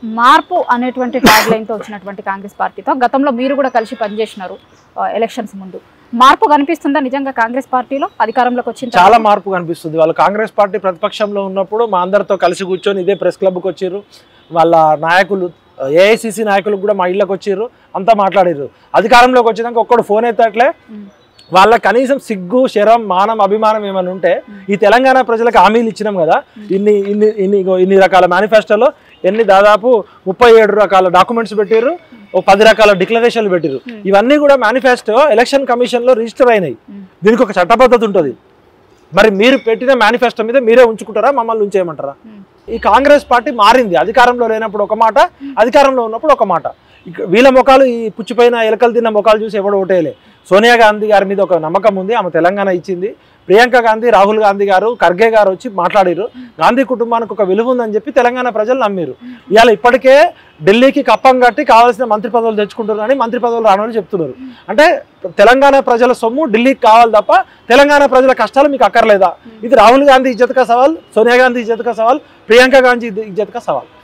మార్పు అనేటువంటి ట్యాగ్ లైన్తో వచ్చినటువంటి కాంగ్రెస్ పార్టీతో గతంలో మీరు కూడా కలిసి పనిచేసినారు ఆ, ఎలక్షన్స్ ముందు మార్పు కనిపిస్తుందా నిజంగా కాంగ్రెస్ పార్టీలో అధికారంలోకి వచ్చిన చాలా తర్వాత? మార్పు కనిపిస్తుంది వాళ్ళు కాంగ్రెస్ పార్టీ ప్రతిపక్షంలో ఉన్నప్పుడు మా అందరితో కలిసి కూర్చొని ఇదే ప్రెస్ క్లబ్కి వచ్చిర్రు వాళ్ళ నాయకులు ఏఐసిసి నాయకులు కూడా మా ఇళ్ళకి వచ్చిర్రు అంతా మాట్లాడిర్రు అధికారంలోకి వచ్చినాక ఒక్కడు ఫోన్ ఎత్తట్లే ఉమ్. వాళ్ళ కనీసం సిగ్గు శరం మానం అభిమానం ఏమైనా ఉంటే ఈ తెలంగాణ ప్రజలకు హామీలు ఇచ్చినాం కదా ఇన్ని ఇన్ని ఇన్ని ఇగో ఇన్ని రకాల మేనిఫెస్టోలో ఎన్ని దాదాపు ముప్పై ఏడు రకాల డాక్యుమెంట్స్ పెట్టిర్రు ఓ పది రకాల డిక్లరేషన్లు పెట్టిర్రు Hmm. ఇవన్నీ కూడా మేనిఫెస్టో ఎలక్షన్ కమిషన్లో రిజిస్టర్ అయినాయి Hmm. దీనికి ఒక చట్టబద్ధత ఉంటుంది మరి మీరు పెట్టిన మేనిఫెస్టో మీద మీరే ఉంచుకుంటారా మమ్మల్ని ఉంచేయమంటారా ఉమ్. ఈ కాంగ్రెస్ పార్టీ మారింది అధికారంలో లేనప్పుడు ఒక మాట అధికారంలో ఉన్నప్పుడు ఒక మాట ఇక వీళ్ళ ముఖాలు ఈ పుచ్చిపోయిన ఎలకలు తిన్న ముఖాలు చూసి ఎవడు ఓటేయలే సోనియా గాంధీ గారి మీద ఒక నమ్మకం ఉంది ఆమె తెలంగాణ ఇచ్చింది ప్రియాంక గాంధీ రాహుల్ గాంధీ గారు ఖర్గే గారు వచ్చి మాట్లాడారు గాంధీ కుటుంబానికి ఒక విలువ ఉందని చెప్పి తెలంగాణ ప్రజలు నమ్మారు ఇవాళ ఇప్పటికే ఢిల్లీకి కప్పం కట్టి కావాల్సిన మంత్రి పదవులు తెచ్చుకుంటారు అని మంత్రి పదవులు రానని చెప్తున్నారు అంటే తెలంగాణ ప్రజల సొమ్ము ఢిల్లీకి కావాలి తప్ప తెలంగాణ ప్రజల కష్టాలు మీకు అక్కర్లేదా ఇది రాహుల్ గాంధీ ఇజ్జత్ కా సవాల్ సోనియా గాంధీ ఇజ్జత్ కా సవాల్ ప్రియాంక గాంధీ ఇజ్జత్ కా సవాల్